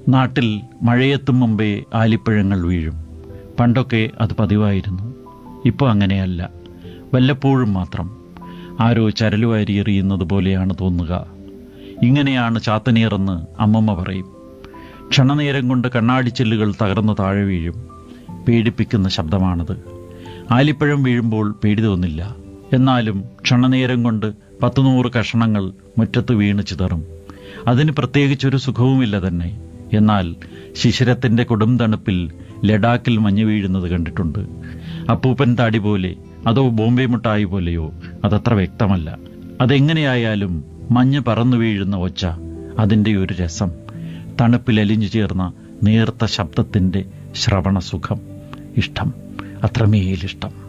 നാട്ടിൽ മഴയെത്തും മുമ്പേ ആലിപ്പഴങ്ങൾ വീഴും പണ്ടൊക്കെ അത് പതിവായിരുന്നു ഇപ്പോൾ അങ്ങനെയല്ല വല്ലപ്പോഴും മാത്രം ആരോ ചരലുവാരി എറിയുന്നത് പോലെയാണ് തോന്നുക ഇങ്ങനെയാണ് ചാത്തനീറെന്ന് അമ്മമ്മ പറയും ക്ഷണനേരം കൊണ്ട് കണ്ണാടിച്ചില്ലുകൾ തകർന്നു താഴെ വീഴും പേടിപ്പിക്കുന്ന ശബ്ദമാണത് ആലിപ്പഴം വീഴുമ്പോൾ പേടി തോന്നില്ല എന്നാലും ക്ഷണനേരം കൊണ്ട് പത്ത് നൂറ് കഷണങ്ങൾ മുറ്റത്ത് വീണ് ചിതറും അതിന് പ്രത്യേകിച്ചൊരു സുഖവുമില്ല തന്നെ എന്നാൽ ശിശിരത്തിന്റെ കൊടും തണുപ്പിൽ ലഡാക്കിൽ മഞ്ഞ് വീഴുന്നത് കണ്ടിട്ടുണ്ട് അപ്പൂപ്പൻ താടി പോലെ അതോ ബോംബെ മുട്ടായി പോലെയോ അതത്ര വ്യക്തമല്ല അതെങ്ങനെയായാലും മഞ്ഞ് പറന്നു വീഴുന്ന ഒച്ച അതിൻ്റെ ഒരു രസം തണുപ്പിൽ അലിഞ്ഞു ചേർന്ന നേർത്ത ശബ്ദത്തിൻ്റെ ശ്രവണസുഖം ഇഷ്ടം അത്രമേലിഷ്ടം